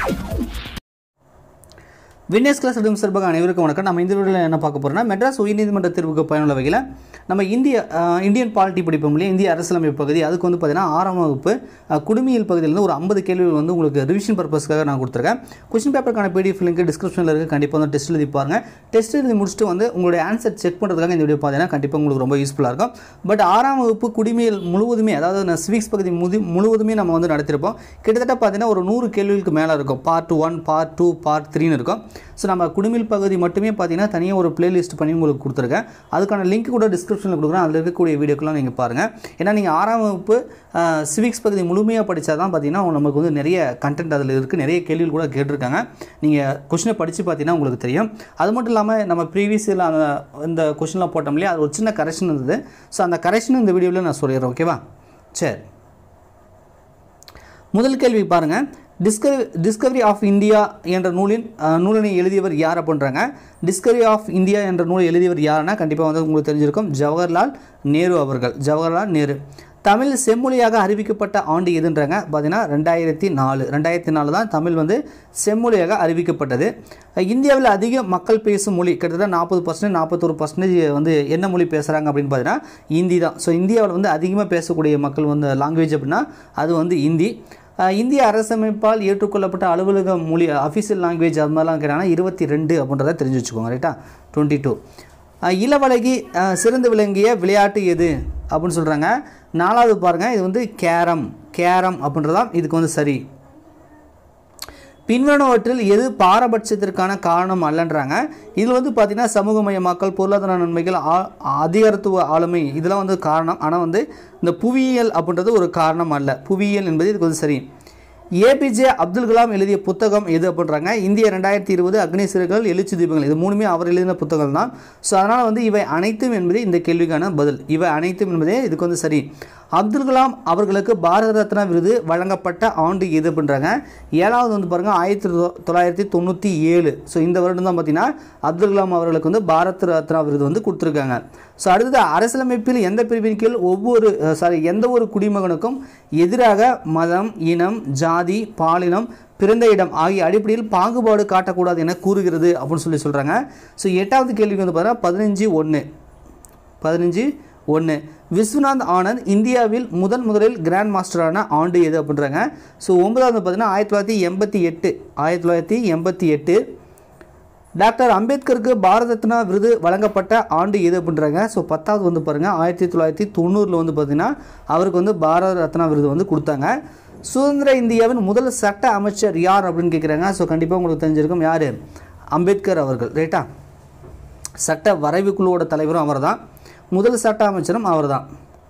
வின்னேஸ் class அடும் சார்பாக அனைவருக்கும் வணக்கம் நம்ம இந்த வீடியோவில் என்ன பார்க்க போகிறோம்னா மெட்ராஸ் உயர்நீதிமன்ற தேர்வுக்கு பயனுள்ள வகையில் நம்ம இந்திய அஹ், இந்தியன் பாலிட்டி படிப்போம் இல்லையா இந்திய அரசியலமைப்பு பகுதி அதுக்கு வந்து பார்த்தீங்கன்னா ஆறாம் வகுப்பு அஹ், குடிமியல் பகுதியிலேருந்து ஒரு ஐம்பது கேள்விகள் வந்து உங்களுக்கு ரிவிஷன் பர்பஸ்க்காக நான் கொடுத்துருக்கேன் கொஸ்டின் பேப்பருக்கான பிடிஎஃப் லிங்க் டிஸ்கிரிப்ஷனில் இருக்குது கண்டிப்பாக வந்து டெஸ்ட் எழுதி பாருங்க டெஸ்ட் எழுதி முடிச்சுட்டு வந்து உங்களுடைய ஆன்சர் செக் பண்ணுறதுக்காக இந்த வீடியோ பார்த்தீங்கன்னா கண்டிப்பாக உங்களுக்கு ரொம்ப யூஸ்ஃபுல்லாக இருக்கும் பட் ஆறாம் வகுப்பு குடிமையல் முழுவதுமே அதாவது நான் சிவிக்ஸ் பகுதி முது முழுவதுமே நம்ம வந்து நடத்திருப்போம் கிட்டத்தட்ட பார்த்தீங்கன்னா ஒரு நூறு கேள்விகளுக்கு மேலே இருக்கும் part one part two part த்ரீன்னு இருக்கும் ஸோ நம்ம குடிமில் பகுதி மட்டுமே பார்த்தீங்கன்னா தனியாக ஒரு பிளேலிஸ்ட் பண்ணி உங்களுக்கு கொடுத்துருக்கேன் அதுக்கான லிங்க் கூட டிஸ்கிரிப்ஷனில் கொடுக்குறேன் அதில் இருக்கக்கூடிய வீடியோக்கெல்லாம் நீங்கள் பாருங்கள் ஏன்னா நீங்கள் ஆறாம் வகுப்பு சிவிக்ஸ் பகுதி முழுமையாக படித்தா தான் பார்த்தீங்கன்னா நமக்கு வந்து நிறைய கண்டென்ட் அதில் இருக்குது நிறைய கேள்விகள் கூட கேட்டிருக்காங்க நீங்கள் கொஷினை படித்து பார்த்தீங்கன்னா உங்களுக்கு தெரியும் அது மட்டும் இல்லாமல் நம்ம ப்ரீவியஸில் அந்த இந்த கொஷின்லாம் போட்டோம் இல்லையா அது ஒரு சின்ன கரெக்ஷன் இருந்தது ஸோ அந்த கரெக்ஷன் இந்த வீடியோவில் நான் சொல்லிடுறேன் ஓகேவா சரி முதல் கேள்வி பாருங்க டிஸ்கவரி டிஸ்கவரி ஆஃப் இந்தியா என்ற நூலின் அஹ், நூலினை எழுதியவர் யார் அப்படின்றாங்க டிஸ்கவரி ஆஃப் இந்தியா என்ற நூலை எழுதியவர் யாருன்னா கண்டிப்பாக வந்து உங்களுக்கு தெரிஞ்சிருக்கும் ஜவஹர்லால் நேரு அவர்கள் ஜவஹர்லால் நேரு தமிழ் செம்மொழியாக அறிவிக்கப்பட்ட ஆண்டு எதுன்றாங்க பார்த்தீங்கன்னா ரெண்டாயிரத்தி நாலு ரெண்டாயிரத்தி நாலு தான் தமிழ் வந்து செம்மொழியாக அறிவிக்கப்பட்டது அஹ், இந்தியாவில் அதிக மக்கள் பேசும் மொழி கிட்டத்தட்ட நாற்பது பர்சன்டேஜ் நாற்பத்தொரு பர்சன்டேஜ் வந்து என்ன மொழி பேசுகிறாங்க அப்படின்னு பார்த்தீங்கன்னா ஹிந்தி தான் ஸோ இந்தியாவில் வந்து அதிகமாக பேசக்கூடிய மக்கள் வந்து லாங்குவேஜ் அப்படின்னா அது வந்து ஹிந்தி அஹ் இந்திய அரசமைப்பால் ஏற்றுக்கொள்ளப்பட்ட அலுவலக மொழி அஃபிஷியல் லாங்குவேஜ் அது மாதிரிலாம் கேட்டாங்கன்னா இருபத்தி ரெண்டு அப்படின்றத தெரிஞ்சு வச்சுக்கோங்க ரைட்டா டுவெண்ட்டி டூ இளவழகி அஹ், சிறந்து விளங்கிய விளையாட்டு எது அப்படின்னு சொல்கிறாங்க நாலாவது பாருங்கள் இது வந்து கேரம் கேரம் அப்படின்றதான் இதுக்கு வந்து சரி பின்வருவற்றில் எது பாரபட்சத்திற்கான காரணம் அல்லன்றாங்க இதில் வந்து பார்த்திங்கன்னா சமூகமயமாக்கல் பொருளாதார நன்மைகள் ஆ- அதிகாரத்துவ ஆளுமை இதெல்லாம் வந்து காரணம் ஆனால் வந்து இந்த புவியியல் அப்படின்றது ஒரு காரணம் அல்ல புவியியல் என்பது இதுக்கு வந்து சரி ஏபிஜே அப்துல் கலாம் எழுதிய புத்தகம் எது அப்படின்றாங்க இந்திய ரெண்டாயிரத்தி இருபது அக்னிசிறுகள் எழுச்சி தீபங்கள் இது மூணுமே அவர் எழுதின புத்தகம் தான் ஸோ அதனால் வந்து இவை அனைத்தும் என்பதே இந்த கேள்விக்கான பதில் இவை அனைத்தும் என்பதே இதுக்கு வந்து சரி அப்துல் கலாம் அவர்களுக்கு பாரத ரத்னா விருது வழங்கப்பட்ட ஆண்டு எது அப்படின்றாங்க ஏழாவது வந்து பாருங்கள் ஆயிரத்தி தொ- தொள்ளாயிரத்தி தொண்ணூற்றி ஏழு ஸோ இந்த வருடம் தான் பார்த்தீங்கன்னா அப்துல் கலாம் அவர்களுக்கு வந்து பாரத் ரத்னா விருது வந்து கொடுத்துருக்காங்க ஸோ அடுத்தது அரசியலமைப்பில் எந்த பிரிவின் கீழ் ஒவ்வொரு சாரி எந்த ஒரு குடிமகனுக்கும் எதிராக மதம் இனம் ஜாதி பாலினம் பிறந்த இடம் ஆகிய அடிப்படையில் பாகுபாடு காட்டக்கூடாது என கூறுகிறது அப்படின்னு சொல்லி சொல்கிறாங்க ஸோ எட்டாவது கேள்விக்கு வந்து பார்த்தீங்கன்னா பதினஞ்சு ஒன்று பதினஞ்சு ஒன்று விஸ்வநாத் ஆனந்த் இந்தியாவில் முதன் முதலில் கிராண்ட் மாஸ்டரான ஆண்டு எது அப்படின்றாங்க ஸோ ஒன்பதாவது பார்த்தீங்கன்னா ஆயிரத்தி தொள்ளாயிரத்தி எண்பத்தி எட்டு ஆயிரத்தி தொள்ளாயிரத்தி எண்பத்தி எட்டு டாக்டர் அம்பேத்கருக்கு பாரத ரத்னா விருது வழங்கப்பட்ட ஆண்டு எது அப்படின்றாங்க ஸோ பத்தாவது வந்து பாருங்கள் ஆயிரத்தி தொள்ளாயிரத்தி தொண்ணூறில் வந்து பார்த்தீங்கன்னா அவருக்கு வந்து பாரத ரத்னா விருது வந்து கொடுத்தாங்க சுதந்திர இந்தியாவின் முதல் சட்ட அமைச்சர் யார் அப்படின்னு கேட்குறாங்க ஸோ கண்டிப்பாக உங்களுக்கு தெரிஞ்சிருக்கும் யார் அம்பேத்கர் அவர்கள் ரைட்டா சட்ட வரைவு குழுவோட தலைவரும் அவர்தான் முதல் சட்ட அமைச்சரும் அவர்தான்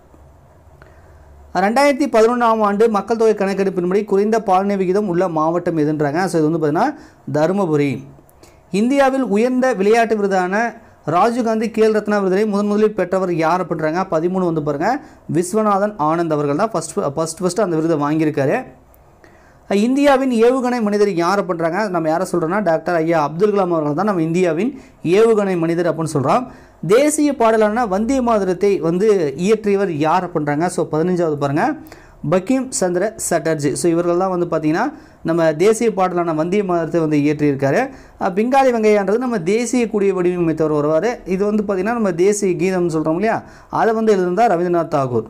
ரெண்டாயிரத்தி பதினொன்றாம் ஆண்டு மக்கள் தொகை கணக்கெடுப்பின்படி குறைந்த பாலின விகிதம் உள்ள மாவட்டம் எதுன்றாங்க ஸோ இது வந்து பார்த்தீங்கன்னா தருமபுரி இந்தியாவில் உயர்ந்த விளையாட்டு விருதான ராஜீவ்காந்தி கேல் ரத்னா விருதை முதன் முதலில் பெற்றவர் யார் அப்படின்றாங்க பதிமூணு வந்து பாருங்கள் விஸ்வநாதன் ஆனந்த் அவர்கள் தான் ஃபஸ்ட் ஃபஸ்ட் ஃபஸ்ட்டு அந்த விருதை வாங்கியிருக்காரு இந்தியாவின் ஏவுகணை மனிதர் யார் அப்படின்றாங்க நம்ம யாரை சொல்கிறோன்னா டாக்டர் ஐயா அப்துல் கலாம் அவர்கள் தான் நம்ம இந்தியாவின் ஏவுகணை மனிதர் அப்படின்னு சொல்கிறோம் தேசிய பாடலான வந்தே மாதரத்தை வந்து இயற்றியவர் யார் அப்படின்றாங்க ஸோ பதினஞ்சாவது பாருங்கள் பக்கிம் சந்திர சட்டர்ஜி ஸோ இவர்கள் தான் வந்து பார்த்திங்கன்னா நம்ம தேசிய பாடலான வந்திய மாதரத்தை வந்து இயற்றியிருக்காரு அஹ் பிங்காலி வெங்கையான்றது நம்ம தேசிய கொடியை வடிவமைத்தவர் வருவார் இது வந்து பார்த்திங்கன்னா நம்ம தேசிய கீதம்னு சொல்கிறோம் இல்லையா அதை வந்து எழுதியிருந்தார் ரவீந்திரநாத் தாகூர்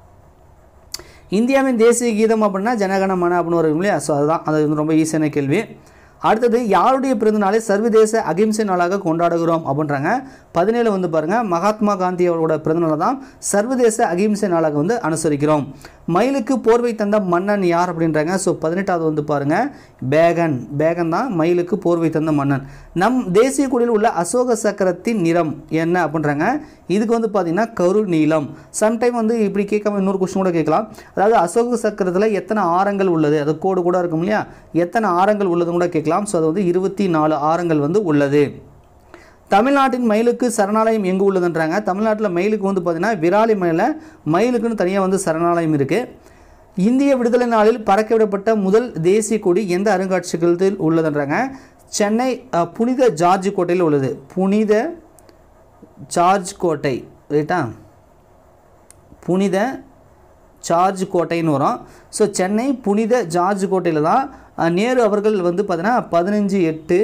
இந்தியாவின் தேசிய கீதம் அப்படின்னா ஜனகணமன அப்படின்னு வரும் இல்லையா ஸோ அதுதான் அது வந்து ரொம்ப ஈஸியான கேள்வி அடுத்தது யாருடைய பிறந்தநாளை சர்வதேச அகிம்சை நாளாக கொண்டாடுகிறோம் அப்படின்றாங்க பதினேழு வந்து பாருங்கள் மகாத்மா காந்தி அவரோட பிறந்தநாளை தான் சர்வதேச அகிம்சை நாளாக வந்து அனுசரிக்கிறோம் மயிலுக்கு போர்வை தந்த மன்னன் யார் அப்படின்றாங்க ஸோ பதினெட்டாவது வந்து பாருங்கள் பேகன் பேகன் தான் மயிலுக்கு போர்வை தந்த மன்னன் நம் தேசிய கொடியில் உள்ள அசோக சக்கரத்தின் நிறம் என்ன அப்படின்றாங்க இதுக்கு வந்து பார்த்தீங்கன்னா கரு நீலம் சம்டைம் வந்து இப்படி கேட்காம இன்னொரு கொஸ்டின் கூட கேட்கலாம் அதாவது அசோக சக்கரத்தில் எத்தனை ஆரங்கள் உள்ளது அது கோடு கூட இருக்கும் இல்லையா எத்தனை ஆரங்கள் உள்ளதுன்னு கூட கேட்கலாம் ஸோ அது வந்து இருபத்தி நாலு ஆரங்கள் வந்து உள்ளது தமிழ்நாட்டின் மயிலுக்கு சரணாலயம் எங்கே உள்ளதுன்றாங்க தமிழ்நாட்டில் மயிலுக்கு வந்து பார்த்தீங்கன்னா விராலி மலையில் மயிலுக்குன்னு தனியாக வந்து சரணாலயம் இருக்குது இந்திய விடுதலை நாளில் பறக்க விடப்பட்ட முதல் தேசிய கொடி எந்த அருங்காட்சியகத்தில் உள்ளதுன்றாங்க சென்னை அஹ், புனித ஜார்ஜ் கோட்டையில் உள்ளது புனித ஜார்ஜ் கோட்டை ரைட்டா புனித ஜார்ஜ் கோட்டைன்னு வரும் ஸோ சென்னை புனித ஜார்ஜ் கோட்டையில் தான் அஹ், நேரு அவர்கள் வந்து பார்த்தீங்கன்னா பதினஞ்சு எட்டு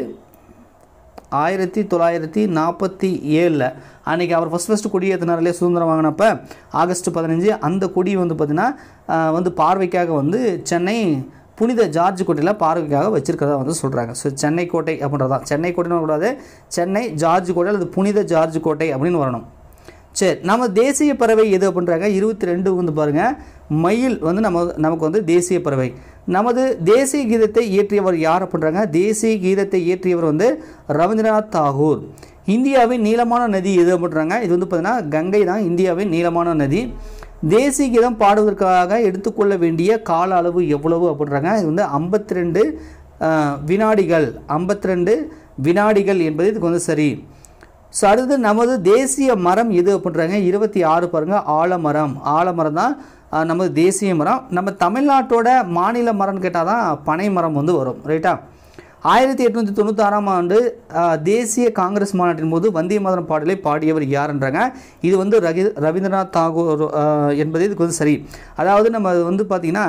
ஆயிரத்தி தொள்ளாயிரத்தி நாற்பத்தி ஏழில் அன்றைக்கி அவர் ஃபஸ்ட் ஃபஸ்ட்டு கொடி ஏற்றினார் இல்லையா சுதந்திரம் வாங்கினப்ப ஆகஸ்ட் பதினஞ்சு அந்த கொடி வந்து பார்த்திங்கன்னா ஆஹ், வந்து பார்வைக்காக வந்து சென்னை புனித ஜார்ஜ் கோட்டையில் பார்வைக்காக வச்சிருக்கிறதா வந்து சொல்கிறாங்க ஸோ சென்னை கோட்டை அப்படின்றதான் சென்னை கோட்டைன்னு கூடாது சென்னை ஜார்ஜ் கோட்டை அல்லது புனித ஜார்ஜ் கோட்டை அப்படின்னு வரணும் சரி நம்ம தேசிய பறவை எது அப்படின்றாங்க இருபத்தி ரெண்டு வந்து பாருங்கள் மயில் வந்து நம்ம நமக்கு வந்து தேசிய பறவை நமது தேசிய கீதத்தை இயற்றியவர் யார் அப்படின்றாங்க தேசிய கீதத்தை இயற்றியவர் வந்து ரவீந்திரநாத் தாகூர் இந்தியாவின் நீளமான நதி எது அப்படின்றாங்க இது வந்து பார்த்தீங்கன்னா கங்கை தான் இந்தியாவின் நீளமான நதி தேசிய கீதம் பாடுவதற்காக எடுத்துக்கொள்ள வேண்டிய கால அளவு எவ்வளவு அப்படின்றாங்க இது வந்து ஐம்பத்தி ரெண்டு வினாடிகள் ஐம்பத்தி ரெண்டு வினாடிகள் என்பது இதுக்கு வந்து சரி ஸோ அடுத்து நமது தேசிய மரம் எது அப்படின்றாங்க இருபத்தி ஆறு பாருங்க ஆலமரம் ஆலமரம் தான் அஹ், நமது தேசிய மரம் நம்ம தமிழ்நாட்டோட மாநில மரம்னு கேட்டால் தான் பனை மரம் வந்து வரும் ரைட்டா ஆயிரத்தி எட்நூற்றி தொண்ணூத்தாறாம் ஆண்டு அஹ், தேசிய காங்கிரஸ் மாநாட்டின் போது வந்தே மாதரம் பாடலை பாடியவர் யாருன்றாங்க இது வந்து ரவி ரவீந்திரநாத் தாகூர் அஹ், என்பது இதுக்கு வந்து சரி அதாவது நம்ம வந்து பார்த்திங்கன்னா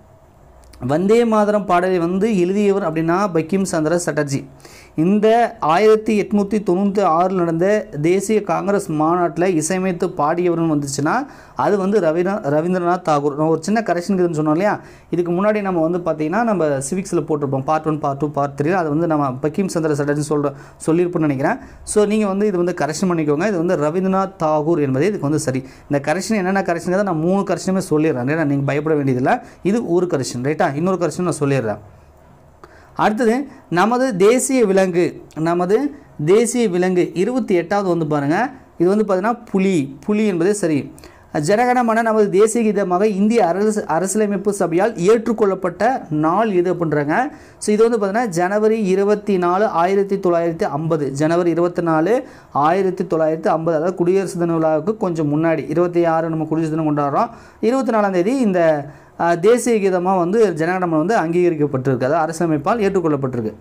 வந்தே மாதரம் பாடலை வந்து எழுதியவர் அப்படின்னா பக்கிம் சந்திர சட்டர்ஜி இந்த ஆயிரத்தி எட்நூற்றி தொண்ணூற்றி ஆறில் நடந்த தேசிய காங்கிரஸ் மாநாட்டில் இசையமைத்து பாடியவர்னு வந்துச்சுன்னா அது வந்து ரவீந்திர ரவீந்திரநாத் தாகூர் நான் ஒரு சின்ன கரெக்ஷன் இருக்குதுன்னு சொன்னோம் இல்லையா இதுக்கு முன்னாடி நம்ம வந்து பார்த்திங்கன்னா நம்ம சிவிக்ஸில் போட்டிருப்போம் part one part two part three அது வந்து நம்ம பக்கிம் சந்திர சட்டர்ஜி சொல்கிற சொல்லியிருப்போம்னு நினைக்கிறேன் ஸோ நீங்கள் வந்து இது வந்து கரெக்ஷன் பண்ணிக்கோங்க இது வந்து ரவீந்திரநாத் தாகூர் என்பதே இதுக்கு வந்து சரி இந்த கரெக்ஷன் என்னென்ன கரெக்ஷன் நான் மூணு கரெக்ஷனுமே சொல்லிடுறேன் ரைட்டா நீங்கள் பயப்பட வேண்டியதில்லை இது ஒரு கரெக்ஷன் ரைட்டா இன்னொரு கரெக்ஷன் நான் சொல்லிடுறேன் அடுத்தது நமது தேசிய விலங்கு நமது தேசிய விலங்கு இருபத்தி எட்டாவது வந்து பாருங்கள் இது வந்து பார்த்தீங்கன்னா புலி புலி என்பதே சரி ஜனகணமன நமது தேசிய கீதமாக இந்திய அரசு அரசியலமைப்பு சபையால் ஏற்றுக்கொள்ளப்பட்ட நாள் எது அப்படின்றாங்க ஸோ இது வந்து பார்த்தீங்கன்னா ஜனவரி இருபத்தி நாலு ஆயிரத்தி தொள்ளாயிரத்தி ஐம்பது ஜனவரி இருபத்தி நாலு ஆயிரத்தி தொள்ளாயிரத்தி ஐம்பது அதாவது குடியரசு தின விழாவுக்கு கொஞ்சம் முன்னாடி இருபத்தி ஆறு நம்ம குடியரசு தினம் கொண்டாடுறோம் இருபத்தி நாலாம் தேதி இந்த அஹ், தேசிய கீதமாக வந்து ஜனகணமன் வந்து அங்கீகரிக்கப்பட்டிருக்கு அதாவது அரசியலமைப்பால் ஏற்றுக்கொள்ளப்பட்டிருக்கு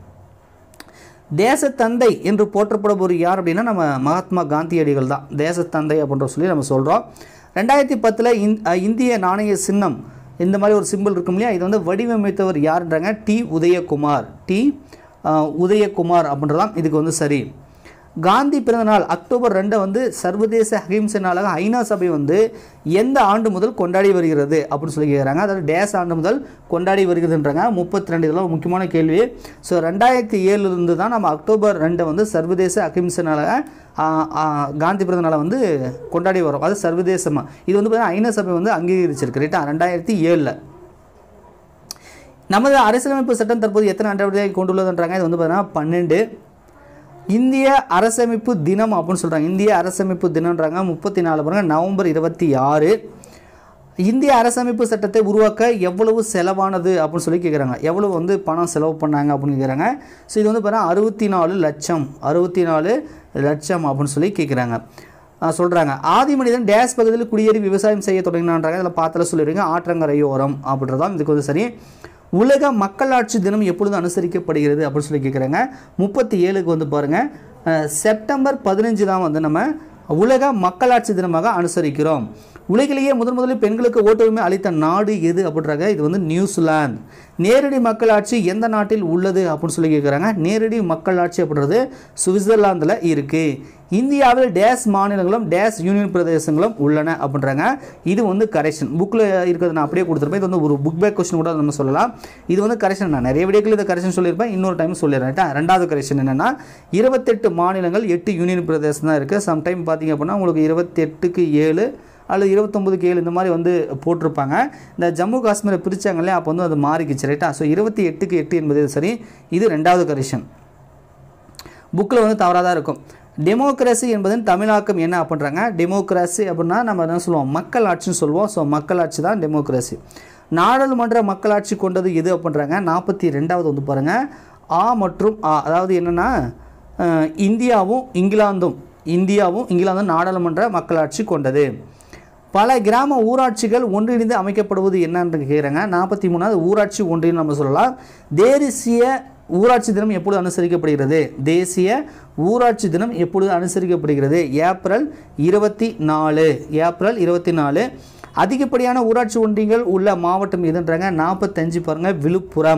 தேசத்தந்தை என்று போற்றப்படுபவர் யார் அப்படின்னா நம்ம மகாத்மா காந்தியடிகள் தான் தேசத்தந்தை அப்படின்ற சொல்லி நம்ம சொல்கிறோம் ரெண்டாயிரத்தி பத்தில் இந் அஹ், இந்திய நாணய சின்னம் இந்த மாதிரி ஒரு சிம்பிள் இருக்கும் இல்லையா இது வந்து வடிவமைத்தவர் யாருன்றாங்க டி உதயகுமார் டி அஹ், உதயகுமார் அப்படின்றதான் இதுக்கு வந்து சரி காந்தி பிறந்தநாள் அக்டோபர் ரெண்டை வந்து சர்வதேச அகிம்சை நாளாக ஐநா சபை வந்து எந்த ஆண்டு முதல் கொண்டாடி வருகிறது அப்படின்னு சொல்லி கேட்குறாங்க அதாவது டேஸ் ஆண்டு முதல் கொண்டாடி வருகிறதுன்றாங்க முப்பத்தி ரெண்டு இதெல்லாம் ஒரு முக்கியமான கேள்வி ஸோ ரெண்டாயிரத்தி ஏழுலேருந்து தான் நம்ம அக்டோபர் ரெண்டை வந்து சர்வதேச அகிம்சை நாளாக ஆ, ஆ, காந்தி பிறந்த நாளை வந்து கொண்டாடி வரோம் அது சர்வதேசமாக இது வந்து பார்த்தீங்கன்னா ஐநா சபை வந்து அங்கீகரிச்சிருக்கு ரைட்டா ரெண்டாயிரத்தி ஏழில் நமது அரசியலமைப்பு சட்டம் தற்போது எத்தனை நடவடிக்கை கொண்டுள்ளதுன்றாங்க இது வந்து பார்த்தீங்கன்னா பன்னெண்டு இந்திய அரசமைப்பு தினம் அப்படின்னு சொல்கிறாங்க இந்திய அரசமைப்பு தினம்ன்றாங்க முப்பத்தி நாலு பாருங்க நவம்பர் இருபத்தி ஆறு இந்திய அரசமைப்பு சட்டத்தை உருவாக்க எவ்வளவு செலவானது அப்படின்னு சொல்லி கேட்குறாங்க எவ்வளவு வந்து பணம் செலவு பண்ணாங்க அப்படின்னு கேட்குறாங்க ஸோ இது வந்து பார்த்தீங்கன்னா அறுபத்தி நாலு லட்சம் அறுபத்தி நாலு லட்சம் அப்படின்னு சொல்லி கேட்குறாங்க சொல்கிறாங்க ஆதி மனிதன் டேஸ் பகுதியில் குடியேறி விவசாயம் செய்ய தொடங்கினான்றாங்க இதில் பாத்தில் சொல்லிடுங்க ஆற்றங்கரையோரம் அப்படின்றதான் இதுக்கு வந்து சரி உலக மக்களாட்சி தினம் எப்பொழுது அனுசரிக்கப்படுகிறது அப்படின்னு சொல்லி கேட்குறாங்க முப்பத்தி ஏழுக்கு வந்து பாருங்கள் அஹ், செப்டம்பர் பதினஞ்சு தான் வந்து நம்ம உலக மக்களாட்சி தினமாக அனுசரிக்கிறோம் உலகிலேயே முதன் முதலில் பெண்களுக்கு ஓட்டுரிமை அளித்த நாடு எது அப்படின்றாங்க இது வந்து நியூசிலாந்து நேரடி மக்களாட்சி எந்த நாட்டில் உள்ளது அப்படின்னு சொல்லி கேட்குறாங்க நேரடி மக்களாட்சி அப்படின்றது சுவிட்சர்லாந்தில் இருக்குது இந்தியாவில் டேஸ் மாநிலங்களும் டேஸ் யூனியன் பிரதேசங்களும் உள்ளன அப்படின்றாங்க இது வந்து கரெக்ஷன் புக்கில் இருக்கிறது நான் அப்படியே கொடுத்துருப்பேன் இது வந்து ஒரு புக் பேக் கொஸ்டின் கூட நம்ம சொல்லலாம் இது வந்து கரெக்ஷன் நான் நிறைய வீடியோக்கள் இதை கரெக்ஷன் சொல்லியிருப்பேன் இன்னொரு டைம் சொல்லிடுறேன் ரைட்டா? ரெண்டாவது கரெக்ஷன் என்னென்னா இருபத்தெட்டு மாநிலங்கள் எட்டு யூனியன் பிரதேசம் தான் இருக்குது சம்டைம் பார்த்தீங்க அப்படின்னா உங்களுக்கு இருபத்தெட்டுக்கு ஏழு அல்லது இருபத்தொம்பதுக்கு ஏழு இந்த மாதிரி வந்து போட்டிருப்பாங்க இந்த ஜம்மு காஷ்மீரை பிரித்தாங்க இல்லையா அப்போ வந்து அது மாறிக்கிச்சு ரைட்டா ஸோ இருபத்தி எட்டுக்கு எட்டு என்பது சரி இது ரெண்டாவது கரெக்ஷன் புக்கில் வந்து தவறாக தான் இருக்கும் டெமோக்ரஸி என்பதன் தமிழாக்கம் என்ன அப்படின்றாங்க டெமோக்ரஸி அப்படின்னா நம்ம என்ன சொல்லுவோம் மக்கள் ஆட்சின்னு சொல்லுவோம் ஸோ மக்களாட்சி தான் டெமோக்ரஸி நாடாளுமன்ற மக்களாட்சி கொண்டது எது அப்படின்றாங்க நாற்பத்தி ரெண்டாவது வந்து பாருங்கள் ஆ மற்றும் ஆ அதாவது என்னென்னா அஹ், இந்தியாவும் இங்கிலாந்தும் இந்தியாவும் இங்கிலாந்தும் நாடாளுமன்ற மக்களாட்சி கொண்டது பல கிராம ஊராட்சிகள் ஒன்றிணைந்து அமைக்கப்படுவது என்னன்னு கேட்குறாங்க நாற்பத்தி மூணாவது ஊராட்சி ஒன்றியம் நம்ம சொல்லலாம் தேசிய ஊராட்சி தினம் எப்பொழுது அனுசரிக்கப்படுகிறது தேசிய ஊராட்சி தினம் எப்பொழுது அனுசரிக்கப்படுகிறது ஏப்ரல் இருபத்தி நாலு ஏப்ரல் இருபத்தி நாலு அதிகப்படியான ஊராட்சி ஒன்றியங்கள் உள்ள மாவட்டம் எதுன்றாங்க நாற்பத்தஞ்சு பாருங்க விழுப்புரம்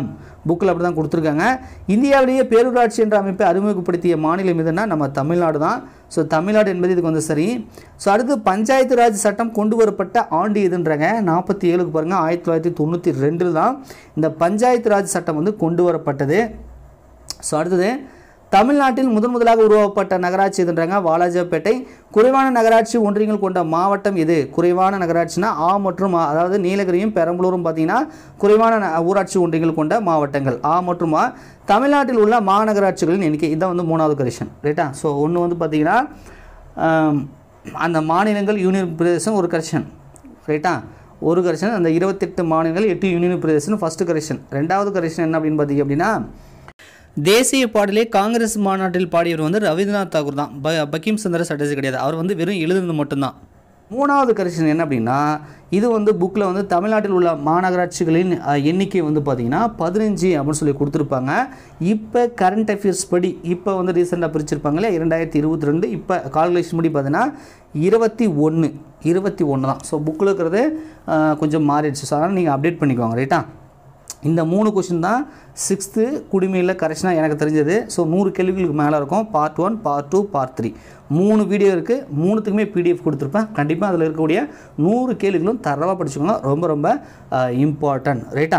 புக்கில் அப்படி தான் கொடுத்துருக்காங்க இந்தியாவிலேயே பேரூராட்சி என்ற அமைப்பை அறிமுகப்படுத்திய மாநிலம் எதுன்னா நம்ம தமிழ்நாடு தான் ஸோ தமிழ்நாடு என்பது இதுக்கு வந்து சரி ஸோ அடுத்து பஞ்சாயத்து ராஜ் சட்டம் கொண்டு வரப்பட்ட ஆண்டு எதுன்றாங்க நாற்பத்தி ஏழுக்கு பாருங்கள் ஆயிரத்தி தொள்ளாயிரத்தி தொண்ணூற்றி ரெண்டில் தான் இந்த பஞ்சாயத்து ராஜ் சட்டம் வந்து கொண்டு வரப்பட்டது ஸோ அடுத்தது தமிழ்நாட்டில் முதன் முதலாக உருவாக்கப்பட்ட நகராட்சி எதுன்றாங்க வாலாஜாப்பேட்டை குறைவான நகராட்சி ஒன்றியங்கள் கொண்ட மாவட்டம் எது குறைவான நகராட்சினா ஆ மற்றும் ஆ அதாவது நீலகிரியும் பெரம்பலூரும் பார்த்தீங்கன்னா குறைவான ந- ஊராட்சி ஒன்றியங்கள் கொண்ட மாவட்டங்கள் ஆ மற்றும் ஆ தமிழ்நாட்டில் உள்ள மாநகராட்சிகளின் எண்ணிக்கை இதான் வந்து மூணாவது கரெக்ஷன் ரைட்டா ஸோ ஒன்று வந்து பார்த்தீங்கன்னா ஆம், அந்த மாநிலங்கள் யூனியன் பிரதேசம் ஒரு கரெக்ஷன் ரைட்டா ஒரு கரெக்ஷன் அந்த இருபத்தெட்டு மாநிலங்கள் எட்டு யூனியன் பிரதேசம் ஃபஸ்ட்டு கரெக்ஷன் ரெண்டாவது கரெக்ஷன் என்ன அப்படின்னு பார்த்தீங்க அப்படின்னா தேசிய பாடலே காங்கிரஸ் மாநாட்டில் பாடியவர் வந்து ரவீந்திரநாத் தாகூர் தான் ப பக்கிம் சந்திர சட்டர்ஜி கிடையாது அவர் வந்து வெறும் எழுதுனது மட்டும்தான் மூணாவது கரெக்ஷன் என்ன அப்படின்னா இது வந்து புக்கில் வந்து தமிழ்நாட்டில் உள்ள மாநகராட்சிகளின் அஹ், எண்ணிக்கை வந்து பார்த்தீங்கன்னா பதினஞ்சு அப்படின்னு சொல்லி கொடுத்துருப்பாங்க இப்போ கரண்ட் அஃபேர்ஸ் படி இப்போ வந்து ரீசெண்டாக பிரிச்சிருப்பாங்களே இரண்டாயிரத்தி இருபத்தி ரெண்டு இப்போ கால்குலேஷன் படி பார்த்தீங்கன்னா இருபத்தி ஒன்று இருபத்தி ஒன்று தான் ஸோ புக்கில் இருக்கிறது அஹ், கொஞ்சம் மாறிடுச்சு ஸோ அதனால் நீங்கள் அப்டேட் பண்ணிக்கோங்க ரைட்டா இந்த மூணு கொஷின் தான் சிக்ஸ்த்து குடிமையில் கரெக்ஷனாக எனக்கு தெரிஞ்சது ஸோ நூறு கேள்விகளுக்கு மேலே இருக்கும் part one part two part three மூணு வீடியோ இருக்குது மூணுத்துக்குமே பிடிஎஃப் கொடுத்துருப்பேன் கண்டிப்பாக அதில் இருக்கக்கூடிய நூறு கேள்விகளும் தரவாக படிச்சுக்கோங்க ரொம்ப ரொம்ப இம்பார்ட்டன்ட் ரைட்டா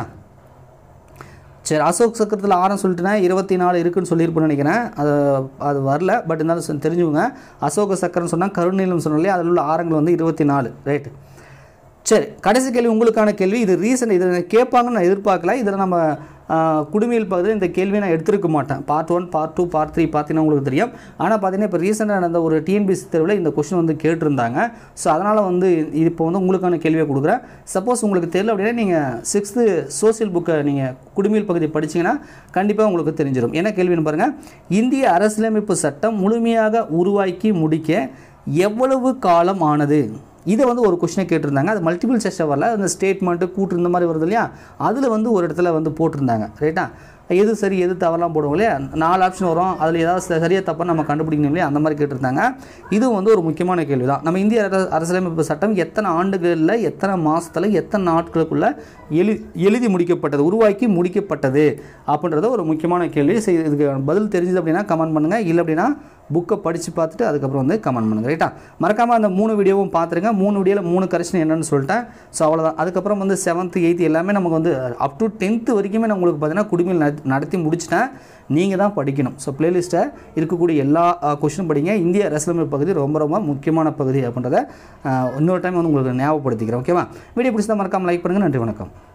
சரி அசோக் சக்கரத்தில் ஆரம் சொல்லிட்டுனா இருபத்தி நாலு இருக்குன்னு சொல்லியிருப்பேன்னு நினைக்கிறேன் அது அது வரல பட் இருந்தாலும் சொ- தெரிஞ்சுக்கோங்க அசோக சக்கரம் சொன்னால் கருநீலம் சொன்னாலே அதில் உள்ள ஆரங்கள் வந்து இருபத்தி நாலு ரைட்டு சரி கடைசி கேள்வி உங்களுக்கான கேள்வி இது ரீசன் இதை கேட்பாங்கன்னு நான் எதிர்பார்க்கல இதில் நம்ம ஆஹ், குடிமையில் பகுதியில் இந்த கேள்வியை நான் எடுத்திருக்க மாட்டேன் part one part two part three பார்த்தீங்கன்னா உங்களுக்கு தெரியும் ஆனால் பார்த்தீங்கன்னா இப்போ ரீசெண்டாக நடந்த ஒரு டிஎன்பிசி தேர்வில் இந்த கொஷின் வந்து கேட்டிருந்தாங்க ஸோ அதனால் வந்து இது இப்போ வந்து உங்களுக்கான கேள்வியை கொடுக்குறேன் சப்போஸ் உங்களுக்கு தெரியல அப்படின்னா நீங்கள் சிக்ஸ்த்து சோசியல் புக்கை நீங்கள் குடிமையில் பகுதி படிச்சீங்கன்னா கண்டிப்பாக உங்களுக்கு தெரிஞ்சிடும் என்ன கேள்வின்னு பாருங்கள் இந்திய அரசியலமைப்பு சட்டம் முழுமையாக உருவாக்கி முடிக்க எவ்வளவு காலம் ஆனது இதை வந்து ஒரு கொஷினை கேட்டிருந்தாங்க அது மல்டிபிள் செஸ்டாக வரல அந்த ஸ்டேட்மெண்ட்டு கூட்டு இந்த மாதிரி வருது இல்லையா அதில் வந்து ஒரு இடத்துல வந்து போட்டிருந்தாங்க ரைட்டா எது சரி எது தவறலாம் போடுவோம் இல்லையா நாலு ஆப்ஷன் வரும் அதில் ஏதாவது ச- சரியா தப்பாக நம்ம கண்டுபிடிக்கணும் இல்லையா அந்த மாதிரி கேட்டிருந்தாங்க இது வந்து ஒரு முக்கியமான கேள்வி தான் நம்ம இந்திய அரச- அரசியலமைப்பு சட்டம் எத்தனை ஆண்டுகளில் எத்தனை மாதத்தில் எத்தனை நாட்களுக்குள்ள எழு எழுதி முடிக்கப்பட்டது உருவாக்கி முடிக்கப்பட்டது அப்படின்றத ஒரு முக்கியமான கேள்வி சரி, இதுக்கு பதில் தெரிஞ்சது அப்படின்னா கமெண்ட் பண்ணுங்கள் இல்லை அப்படின்னா புக்கை படித்து பார்த்துட்டு அதுக்கப்புறம் வந்து கமெண்ட் பண்ணுங்கள் ரைட்டா மறக்காமல் அந்த மூணு வீடியோவும் பார்த்துருங்க மூணு வீடியோவில் மூணு கரெக்ஷன் என்னன்னு சொல்லிட்டேன் ஸோ அவ்வளோதான் அதுக்கப்புறம் வந்து செவன்த்து எயித்து எல்லாமே நமக்கு வந்து அப் டு டென்த்து வரைக்குமே நான் உங்களுக்கு பார்த்தீங்கன்னா குடிமையில் நட- நடத்தி முடிச்சிட்டேன் நீங்கள் தான் படிக்கணும் ஸோ பிளேலிஸ்ட்டை இருக்கக்கூடிய எல்லா கொஷினும் படிங்க இந்திய அரசியலமைப்பு பகுதி ரொம்ப ரொம்ப முக்கியமான பகுதி அப்படின்றத அஹ், இன்னொரு டைம் வந்து உங்களுக்கு ஞாபகப்படுத்திக்கிறேன் ஓகேவா வீடியோ பிடிச்சா மறக்காமல் லைக் பண்ணுங்கள் நன்றி வணக்கம்